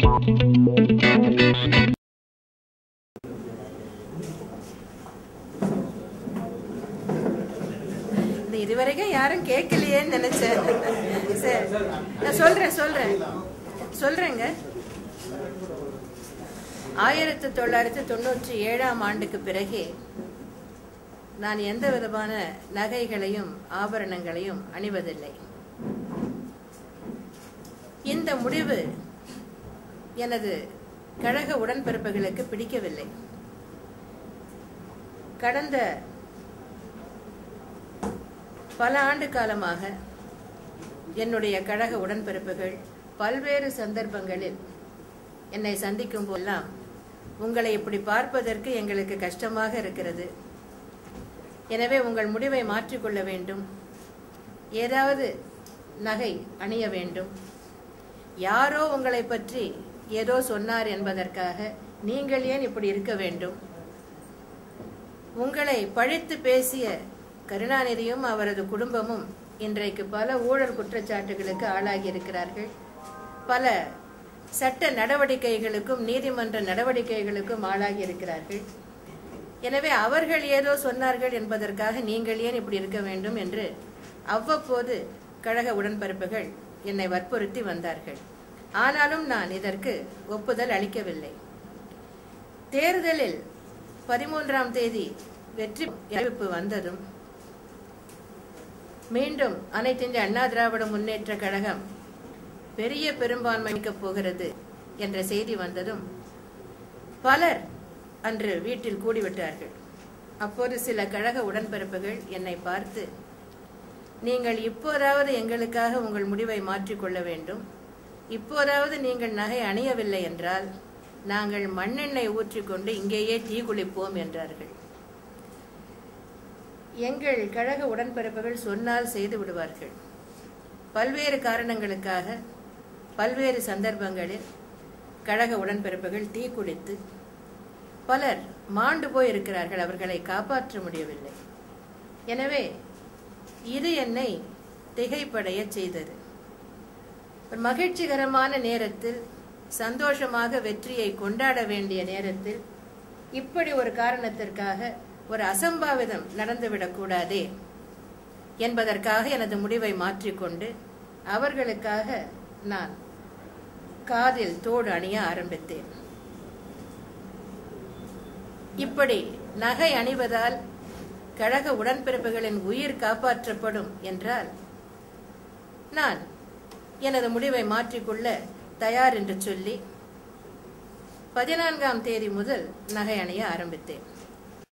இந்த இதுவரைக்கும் யாரும் கேட்கலையேன்னு நினைச்சேன் சரி நான் சொல்றேன் சொல்றேன் சொல்றேங்க ஆயிரத்தி தொள்ளாயிரத்தி தொண்ணூற்றி ஏழாம் ஆண்டுக்கு பிறகு நான் எந்த விதமான நகைகளையும் ஆபரணங்களையும் அணிவதில்லை இந்த முடிவு எனது கழக உடன்பிறப்புகளுக்கு பிடிக்கவில்லை கடந்த பல ஆண்டு காலமாக என்னுடைய கழக உடன்பிறப்புகள் பல்வேறு சந்தர்ப்பங்களில் என்னை சந்திக்கும் போதெல்லாம் உங்களை இப்படி பார்ப்பதற்கு எங்களுக்கு கஷ்டமாக இருக்கிறது எனவே உங்கள் முடிவை மாற்றிக்கொள்ள வேண்டும் ஏதாவது நகை அணிய வேண்டும் யாரோ உங்களை பற்றி ஏதோ சொன்னார் என்பதற்காக நீங்கள் ஏன் இப்படி இருக்க வேண்டும் உங்களை பழித்து பேசிய கருணாநிதியும் அவரது குடும்பமும் இன்றைக்கு பல ஊழல் குற்றச்சாட்டுகளுக்கு ஆளாகி இருக்கிறார்கள் பல சட்ட நடவடிக்கைகளுக்கும் நீதிமன்ற நடவடிக்கைகளுக்கும் ஆளாகி இருக்கிறார்கள் எனவே அவர்கள் ஏதோ சொன்னார்கள் என்பதற்காக நீங்கள் ஏன் இப்படி இருக்க வேண்டும் என்று அவ்வப்போது கழக உடன்பிறப்புகள் என்னை வற்புறுத்தி வந்தார்கள் ஆனாலும் நான் இதற்கு ஒப்புதல் அளிக்கவில்லை தேர்தலில் பதிமூன்றாம் தேதி வெற்றி அறிவிப்பு வந்ததும் மீண்டும் அனைத்து இந்திய அண்ணா திராவிட முன்னேற்ற கழகம் பெரிய பெரும்பான்மை அளிக்கப் போகிறது என்ற செய்தி வந்ததும் பலர் அன்று வீட்டில் கூடிவிட்டார்கள் அப்போது சில கழக உடன்பிறப்புகள் என்னை பார்த்து நீங்கள் இப்போதாவது எங்களுக்காக உங்கள் முடிவை மாற்றிக்கொள்ள வேண்டும் இப்போதாவது நீங்கள் நகை அணியவில்லை என்றால் நாங்கள் மண்ணெண்ணெய் ஊற்றிக்கொண்டு இங்கேயே தீ குளிப்போம் என்றார்கள் எங்கள் கழக உடன்பிறப்புகள் சொன்னால் செய்து விடுவார்கள் பல்வேறு காரணங்களுக்காக பல்வேறு சந்தர்ப்பங்களில் கழக உடன்பிறப்புகள் தீக்குளித்து பலர் மாண்டு போய் இருக்கிறார்கள் அவர்களை காப்பாற்ற முடியவில்லை எனவே இது என்னை திகைப்படைய செய்தது ஒரு மகிழ்ச்சிகரமான நேரத்தில் சந்தோஷமாக வெற்றியை கொண்டாட வேண்டிய நேரத்தில் இப்படி ஒரு காரணத்திற்காக ஒரு அசம்பாவிதம் நடந்துவிடக்கூடாதே என்பதற்காக எனது முடிவை மாற்றிக்கொண்டு அவர்களுக்காக நான் காதில் தோடு அணிய ஆரம்பித்தேன் இப்படி நகை அணிவதால் கழக உடன்பிறப்புகளின் உயிர் காப்பாற்றப்படும் என்றால் நான் எனது முடிவை மாற்றிக்கொள்ள தயார் என்று சொல்லி பதினான்காம் தேதி முதல் நகை அணிய ஆரம்பித்தேன்